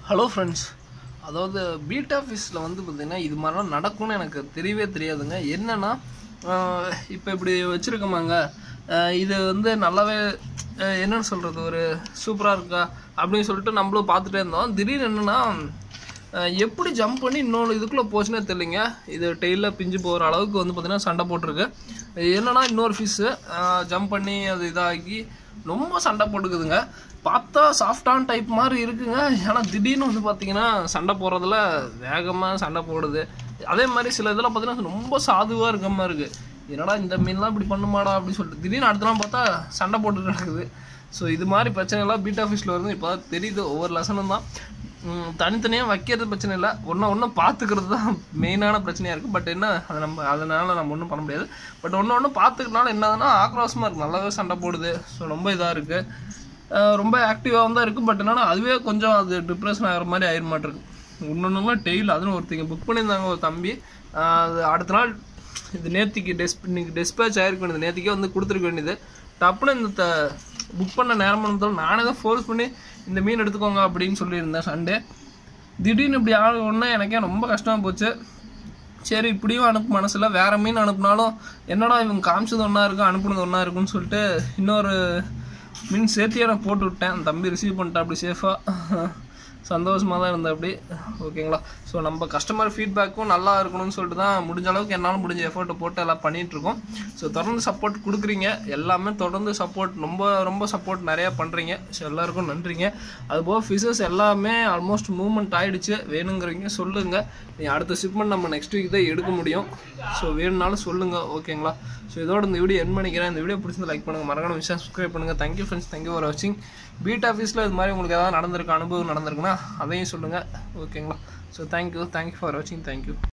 hello friends அதாவது beat ஆஃபீஸில் வந்து பார்த்திங்கன்னா இது மாதிரிலாம் நடக்கும்னு எனக்கு தெரியவே தெரியாதுங்க என்னென்னா இப்போ இப்படி வச்சுருக்கோமாங்க இது வந்து நல்லாவே அஹ், என்னன்னு சொல்கிறது ஒரு சூப்பராக இருக்கா அப்படின்னு சொல்லிட்டு நம்மளும் பார்த்துட்டே இருந்தோம் திடீர்னு என்னென்னா எப்படி ஜம்ப் பண்ணி இன்னொரு இதுக்குள்ளே போச்சுன்னே தெரியலைங்க இது டெய்லில் பிஞ்சு போகிற அளவுக்கு வந்து பார்த்திங்கன்னா சண்டை போட்டிருக்கு என்னன்னா இன்னொரு ஃபிஷ்ஷு ஜம்ப் பண்ணி அது இதாகி ரொம்ப சண்டை போட்டுக்குதுங்க பார்த்தா சாஃப்டான டைப் மாதிரி இருக்குங்க ஆனால் திடீர்னு வந்து பார்த்தீங்கன்னா சண்டை போடுறதுல வேகமாக சண்டை போடுது அதே மாதிரி சில இதெல்லாம் பார்த்தீங்கன்னா ரொம்ப சாதுவாக இருக்க மாதிரி இருக்குது என்னடா இந்த மீன்லாம் இப்படி பண்ணுமாடா அப்படின்னு சொல்லிட்டு திடீர்னு அடுத்தலாம் பார்த்தா சண்டை போட்டுட்டு நடக்குது ஸோ இது மாதிரி பிரச்சனைலாம் பீட் ஆஃபீஸில் வருது இப்போ தான் தெரியுது ஒவ்வொரு லெசனும் தான் ம், தனித்தனியாக வைக்கிறது பிரச்சனை இல்லை ஒன்று ஒன்று பார்த்துக்கிறது தான் மெயினான பிரச்சனையாக இருக்குது பட் என்ன அதை நம்ம அதனால் நம்ம ஒன்றும் பண்ண முடியாது பட் ஒன்று ஒன்று பார்த்துக்கிறனால என்னதுன்னா ஆக்ரோஷமாக இருக்குது நல்லாவே சண்டை போடுது ஸோ ரொம்ப இதாக இருக்குது ரொம்ப ஆக்டிவாக தான் இருக்குது பட் என்னன்னா அதுவே கொஞ்சம் அது டிப்ரெஷன் ஆகிற மாதிரி ஆயிர மாட்டிருக்கு இன்னொன்றுலாம் டெய்ல் அதுன்னு ஒருத்தங்க புக் பண்ணியிருந்தாங்க ஒரு தம்பி ஆஹ் அது அடுத்த நாள் இது நேத்திக்கு டெஸ் இன்னைக்கு டிஸ்பேச் ஆகிருக்க வேண்டியது நேத்திக்கே வந்து கொடுத்துருக்க வேண்டியது டப்புன்னு இந்த புக் பண்ண நேரம் பண்ணதால் நானே தான் ஃபோர்ஸ் பண்ணி இந்த மீன் எடுத்துக்கோங்க அப்படின்னு சொல்லியிருந்தேன் சண்டே திடீர்னு இப்படி ஆக உடனே எனக்கே ரொம்ப கஷ்டமாக போச்சு சரி இப்படியும் அனுப்பு மனசில் வேற மீன் அனுப்புனாலும் என்னடா இவங்க காமிச்சது ஒன்றா இருக்கும் அனுப்புனது ஒன்றா இருக்குன்னு சொல்லிட்டு இன்னொரு மீன் சேர்த்தியே நான் போட்டு விட்டேன் அந்த தம்பி ரிசீவ் பண்ணிட்டேன் அப்படி சேஃபாக சந்தோஷமாக தான் இருந்தேன் அப்படி ஓகேங்களா ஸோ நம்ம கஸ்டமர் ஃபீட்பேக்கும் நல்லா இருக்கணும்னு சொல்லிட்டு தான் முடிஞ்ச அளவுக்கு என்னால் முடிஞ்ச எஃபர்ட்டை போட்டு எல்லாம் பண்ணிட்டு இருக்கோம் ஸோ தொடர்ந்து சப்போர்ட் கொடுக்குறீங்க எல்லாமே தொடர்ந்து சப்போர்ட் ரொம்ப ரொம்ப சப்போர்ட் நிறையா பண்ணுறீங்க ஸோ எல்லாருக்கும் நன்றிங்க அதுபோக ஃபிஷஸ் எல்லாமே ஆல்மோஸ்ட் மூவ்மெண்ட் ஆயிடுச்சு வேணுங்கிறீங்க சொல்லுங்கள் நீ அடுத்த ஷிப்மெண்ட் நம்ம நெக்ஸ்ட் வீக் தான் எடுக்க முடியும் ஸோ வேணும்னாலும் சொல்லுங்கள் ஓகேங்களா ஸோ இதோட இந்த வீடியோ என் பண்ணிக்கிறேன் இந்த வீடியோ பிடிச்சிருந்து லைக் பண்ணுங்கள் மறக்காம விஷயம் சப்ஸ்கிரைப் பண்ணுங்கள் தேங்க்யூ ஃப்ரெண்ட்ஸ் தேங்க்யூ ஃபார் வாட்சிங் பீட் ஆஃபீஸில் இது மாதிரி உங்களுக்கு ஏதாவது நடந்திருக்கு அனுபவம் நடந்திருக்குன்னா அதையும் சொல்லுங்கள் ஓகேங்களா ஸோ தேங்க்யூ தேங்க்யூ ஃபார் வாட்சிங் தேங்க்யூ